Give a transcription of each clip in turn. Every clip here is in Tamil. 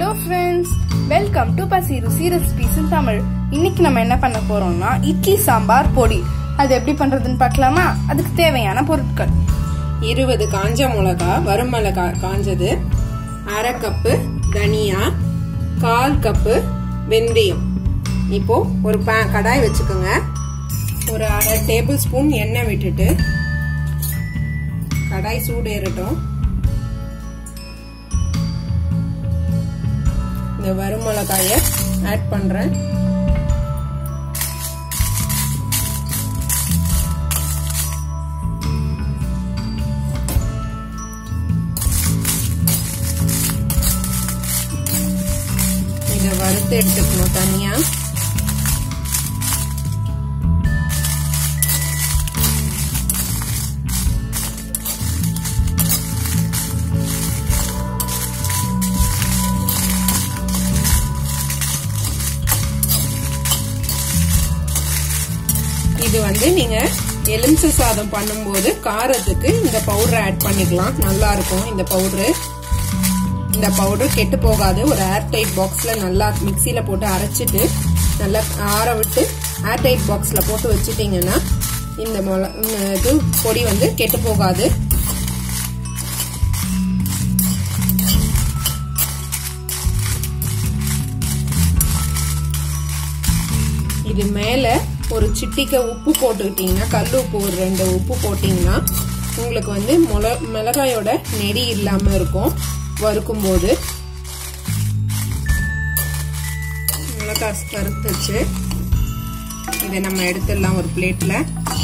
ஹலோ ஃப்ரெண்ட்ஸ் வெல்கம் டு பசி ருசி ரெசிபிஸ் இன் தமிழ் இன்னைக்கு நம்ம என்ன பண்ண போறோம்னா இட்லி சாம்பார் பொடி அது எப்படி பண்றதுன்னு பார்க்கலாமா அதுக்கு தேவையான பொருட்கள் இருபது காஞ்ச மிளகா வறுமிளகா காஞ்சது அரை கப்பு தனியா கால் கப்பு வெந்தயம் இப்போ ஒரு பே கடாய் வச்சுக்கோங்க ஒரு அரை டேபிள் ஸ்பூன் எண்ணெய் விட்டுட்டு கடாய் சூடு ஏறட்டும் இந்த வறுமிளகாய ஆட் பண்றேன் இதை வறுத்து எடுத்துக்கணும் தனியா இது வந்து நீங்க எலுமிச்சை சாதம் பண்ணும்போது காரத்துக்கு இந்த பவுடர் ஆட் பண்ணிக்கலாம் நல்லா இருக்கும் இந்த பவுடரு இந்த பவுடர் கெட்டு போகாது ஒரு ஏர் டைட் பாக்ஸ்ல நல்லா மிக்சியில போட்டு அரைச்சிட்டு நல்லா ஆற விட்டு ஏர் டைட் பாக்ஸ்ல போட்டு வச்சுட்டீங்கன்னா இந்த மொள இது பொடி வந்து கெட்டு போகாது இது மேல ஒரு சிட்டிக்க உப்பு போட்டுக்கிட்டீங்கன்னா கல் உப்பு ஒரு ரெண்டு உப்பு போட்டீங்கன்னா உங்களுக்கு வந்து மிள மிளகாயோட நெடி இல்லாம இருக்கும் வறுக்கும் போது மிளகாய் வறுத்துச்சு இதை நம்ம எடுத்துடலாம் ஒரு பிளேட்ல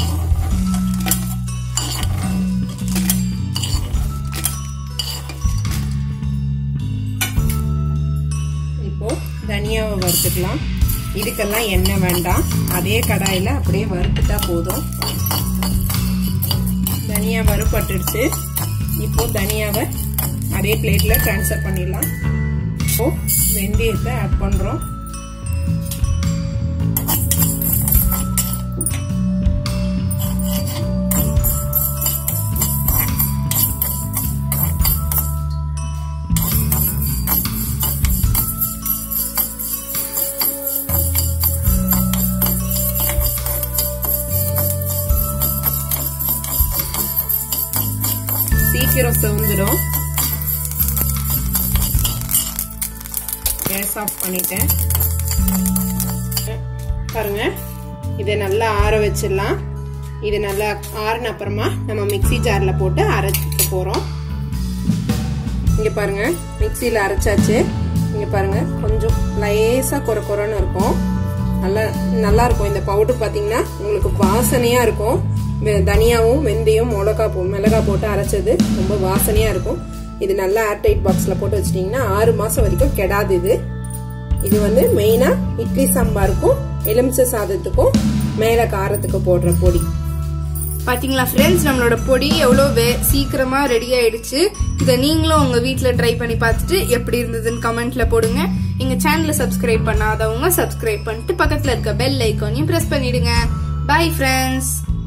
இப்போ தனியாவை வறுத்துக்கலாம் இதுக்கெல்லாம் எண்ணெய் வேண்டாம் அதே கடாயில அப்படியே வறுத்துட்டா போதும் தனியா வறுபட்டுடுச்சு இப்போ தனியாவை அதே பிளேட்ல ட்ரான்ஸ்ஃபர் பண்ணிடலாம் இப்போ வெந்தயத்தை ஆட் பண்றோம் சீக்கிரம் செவந்துடும் கேஸ் ஆஃப் பண்ணிட்டேன் பாருங்க இதை நல்லா ஆற வச்சிடலாம் இது நல்லா ஆறின அப்புறமா நம்ம மிக்சி ஜார்ல போட்டு அரைச்சிக்க போறோம் இங்க பாருங்க மிக்சியில அரைச்சாச்சு இங்க பாருங்க கொஞ்சம் லேசா குறை குறைன்னு இருக்கும் நல்லா நல்லா இருக்கும் இந்த பவுடர் பாத்தீங்கன்னா உங்களுக்கு வாசனையா இருக்கும் தனியாவும் வெந்தயம் மிளகா போ மிளகா போட்டு அரைச்சது ரொம்ப வாசனையா இருக்கும் இது நல்லா ஏர்டைட் பாக்ஸ்ல போட்டு வச்சிட்டீங்கன்னா ஆறு மாசம் வரைக்கும் கெடாது இது இது வந்து மெயினா இட்லி சாம்பாருக்கும் எலுமிச்சை சாதத்துக்கும் மேல காரத்துக்கு போடுற பொடி பாத்தீங்களா ஃப்ரெண்ட்ஸ் நம்மளோட பொடி எவ்வளோ வே சீக்கிரமா ரெடி ஆயிடுச்சு இதை நீங்களும் உங்க வீட்ல ட்ரை பண்ணி பார்த்துட்டு எப்படி இருந்ததுன்னு கமெண்ட்ல போடுங்க எங்க சேனலை சப்ஸ்கிரைப் பண்ணாதவங்க சப்ஸ்கிரைப் பண்ணிட்டு பக்கத்துல இருக்க பெல் ஐக்கானையும் பிரஸ் பண்ணிடுங்க பை ஃப்ரெண்ட்ஸ்